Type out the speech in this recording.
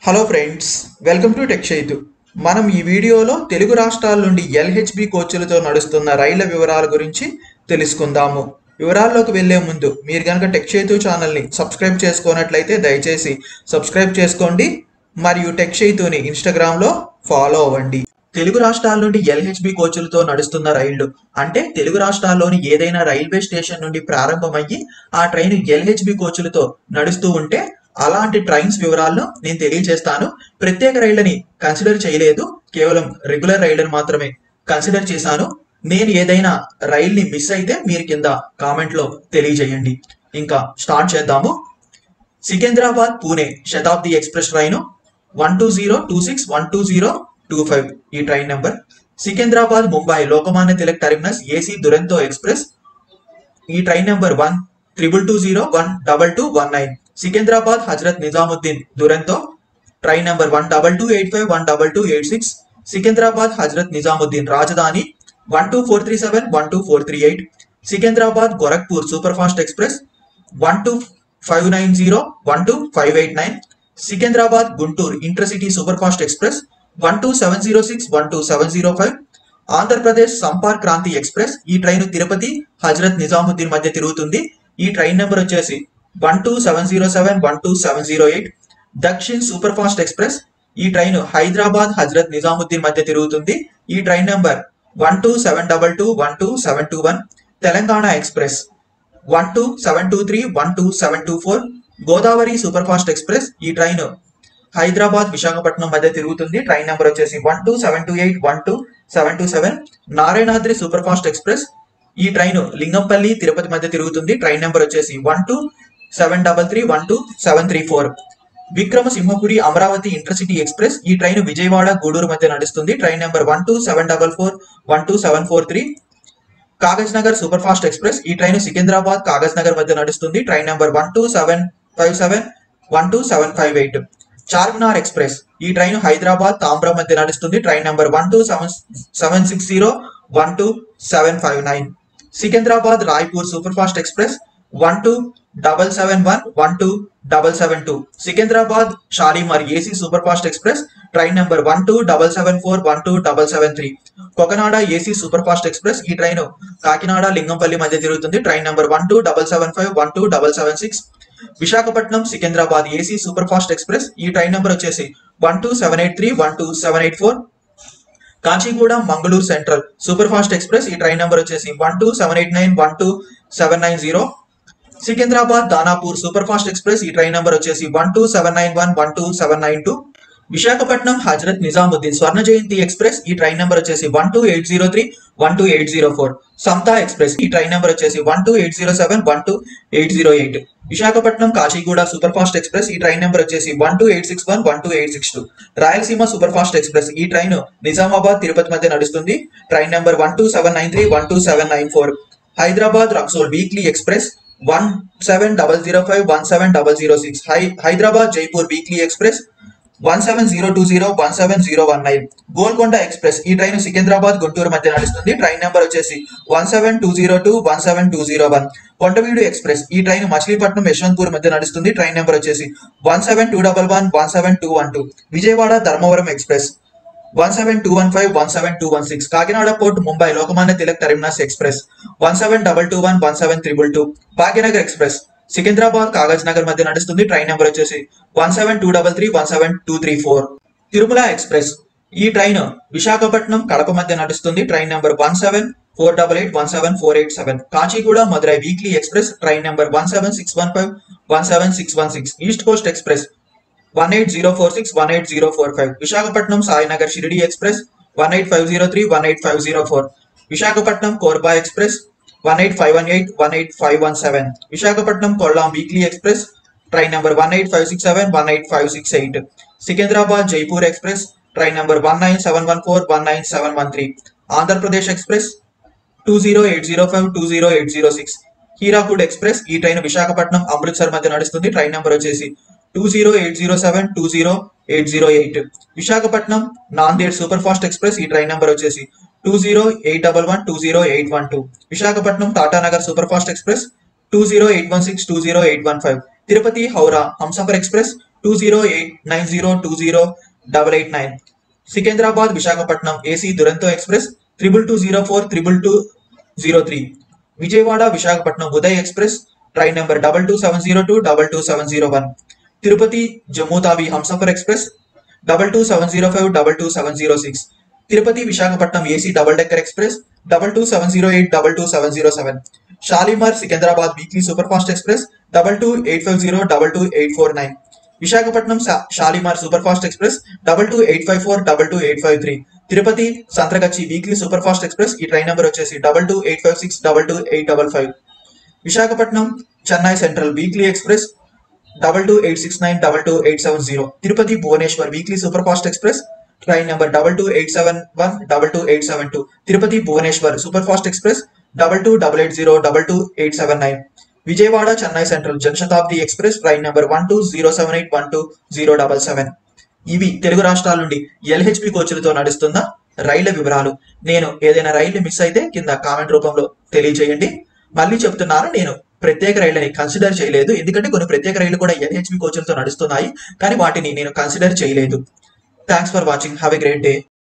hello friends welcome to tech Chaitu మనం ఈ వీడియోలో తెలుగు రాష్ట్రాల నుండి ఎల్హెచ్బి కోచ్లతో నడుస్తున్న రైళ్ల వివరాల గురించి తెలుసుకుందాము వివరాల్లోకి వెళ్లే ముందు మీరు కనుక టెక్ చైతు ఛానల్ని సబ్స్క్రైబ్ చేసుకోనట్లయితే దయచేసి సబ్స్క్రైబ్ చేసుకోండి మరియు టెక్ చైతుని ఇన్స్టాగ్రామ్లో ఫాలో అవ్వండి తెలుగు రాష్ట్రాల నుండి ఎల్హెచ్బి కోచ్లతో నడుస్తున్న రైళ్లు అంటే తెలుగు రాష్ట్రాల్లోని ఏదైనా రైల్వే స్టేషన్ నుండి ప్రారంభమయ్యి ఆ ట్రైన్ ఎల్హెచ్బి కోచ్లతో నడుస్తూ ఉంటే అలాంటి ట్రైన్స్ వివరాలను నేను తెలియజేస్తాను ప్రత్యేక రైళ్లని కన్సిడర్ చేయలేదు కేవలం రెగ్యులర్ రైళ్లను మాత్రమే కన్సిడర్ చేశాను నేను ఏదైనా రైల్ని మిస్ అయితే మీరు కింద కామెంట్ లో తెలియజేయండి ఇంకా స్టార్ట్ చేద్దాము Secunderabad Pune Shatabdi express train one two zero two six one two zero two five ఈ train number Secunderabad Mumbai Lokmanya Tilak terminus AC Duronto express ఈ train number one triple two zero one double two one nine Secunderabad Hazrat Nizamuddin Duronto train number one double two eight five one double two eight six Secunderabad Hazrat Nizamuddin Rajdhani one two four three seven one two four three eight Secunderabad Gorakhpur super fast express one two five nine zero one two five eight nine Secunderabad Guntur intercity super fast express one two seven zero six one two seven zero five Andhra Pradesh Sampark Kranti express ఈ train Tirupati Hazrat Nizamuddin మధ్య తిరుగుతుంది ఈ train number వచ్చేసి one two seven zero seven one two seven zero eight దక్షిణ్ super fast express ఈ train Hyderabad Hazrat Nizamuddin మధ్య తిరుగుతుంది ఈ train number one two seven double two one two seven two one Telangana express one two seven two three one two seven two four Godavari super fast express ఈ train Hyderabad Visakhapatnam మధ్య తిరుగుతుంది train number వచ్చేసి one two seven two eight one two seven two seven Narayanadri super fast express ఈ train Lingampalli Tirupati మధ్య తిరుగుతుంది train number వచ్చేసి one two seven double three one two seven three four విక్రమ Simhapuri Amaravati intercity express ఈ train Vijayawada Gudur మధ్య నడుస్తుంది train number one two seven double four one two seven four three Kagaz Nagar super fast express ఈ train Secunderabad Kagaz Nagar మధ్య నడుస్తుంది train number one two seven five seven one two seven five eight Charminar express ఈ train Hyderabad Tambaram మధ్య నడుస్తుంది train number one two seven seven six zero one two seven five nine Secunderabad Raipur super fast express one two double seven one one two double seven two Secunderabad Shalimar AC super fast express train number one two double seven four one two double seven three Cocanada AC super fast express ఈ train Kakinada Lingampalli మధ్య తిరుగుతుంది train number one two double seven five one two double seven six Visakhapatnam Secunderabad AC super fast express ఈ train number వచ్చేసి one two seven eight three one two seven eight four Kacheguda Mangaluru central super fast express ఈ train number వచ్చేసి one two seven eight nine one two seven nine zero Secunderabad Danapur super fast express ఈ train number వచ్చేసి one two seven nine one one two seven nine two Visakhapatnam Hazrat Nizamuddin Swarna Jayanti express ఈ train number వచ్చేసి one two eight zero three one two eight zero four Samata express ఈ train number వచ్చేసి one two eight zero seven one two eight zero eight Visakhapatnam Kacheguda super fast express ఈ train number వచ్చేసి one two eight six one one two eight six two Rayalaseema super fast express ఈ train Nizamabad Tirupati మధ్య నడుస్తుంది train number one two seven nine three one two seven nine four Hyderabad Raxaul weekly express one seven double zero five one seven double zero six Hyderabad Jaipur weekly express one seven zero two zero one seven zero one nine Golconda express ఈ train Secunderabad Guntur మధ్య నడుస్తుంది train number వచ్చేసి one seven two zero two one seven two zero one Kondaveedu express ఈ train Machilipatnam Yesvantpur మధ్య నడుస్తుంది train number వచ్చేసి one seven two double one one seven two one two Vijayawada Dharmavaram express one seven two one five one seven two one six Kakinada port Mumbai Lokmanya Tilak terminus express one seven double two one one seven triple two Bhagyanagar express Secunderabad Kagaz Nagar మధ్య నడుస్తుంది train number వచ్చేసి one seven two double three one seven two three four Tirumala express ఈ train Visakhapatnam Kadapa మధ్య నడుస్తుంది train number one seven four double eight one seven four eight seven Kacheguda Madurai weekly express train number one seven six one five one seven six one six east coast express one eight zero four six one eight zero four five Visakhapatnam Sainagar Shirdi express one eight five zero three one eight five zero four Visakhapatnam Korba express one eight five one eight one eight five one seven Visakhapatnam Kollam weekly express train number one eight five six seven one eight five six eight Secunderabad Jaipur express train number one nine seven one four one nine seven one three Andhra Pradesh express two zero eight zero five two zero eight zero six Hirakud express ఈ train Visakhapatnam Amritsar మధ్య నడుస్తుంది train number వచ్చేసి two zero eight zero seven two zero eight zero eight Visakhapatnam Nanded super fast express ఈ train number వచ్చేసి two zero eight double one two zero eight one two Visakhapatnam Tatanagar super fast express two zero eight one six two zero eight one five Tirupati Howrah Humsafar express two zero eight nine zero two zero double eight nine Secunderabad Visakhapatnam AC Duronto express triple two zero four triple two zero three Vijayawada Visakhapatnam Uday express train number double two seven zero two double two seven zero one Tirupati Jammu Tawi Humsafar express double two seven zero five double two seven zero six Tirupati Visakhapatnam AC double decker express double two seven zero eight double two seven zero seven Shalimar Secunderabad weekly super fast express double two eight five zero double two eight four nine Visakhapatnam శా- Shalimar super fast express double two eight five four double two eight five three Tirupati Santragachi weekly super fast express ఈ train number వచ్చేసి double two eight five six double two eight double five Visakhapatnam Chennai central weekly express double two eight six nine double two eight seven zero Tirupati Bhubaneswar weekly super fast express train number double two eight seven one double two eight seven two Tirupati Bhubaneswar super fast express double two double eight zero double two eight seven nine Vijayawada Chennai central Janshatabdi express train number one two zero seven eight one two zero double seven ఇవి తెలుగు రాష్ట్రాల నుండి LHP కోచ్లతో నడుస్తున్న రైళ్ల వివరాలు నేను ఏదైనా రైలు miss అయితే కింద కామెంట్ రూపంలో తెలియజేయండి మళ్ళీ చెప్తున్నాను నేను ప్రత్యేక రైళ్ళని కన్సిడర్ చేయలేదు ఎందుకంటే కొన్ని ప్రత్యేక రైళ్లు కూడా ఎల్హెచ్పి కోచ్లతో నడుస్తున్నాయి కానీ వాటిని నేను కన్సిడర్ చేయలేదు thanks for watching have a great day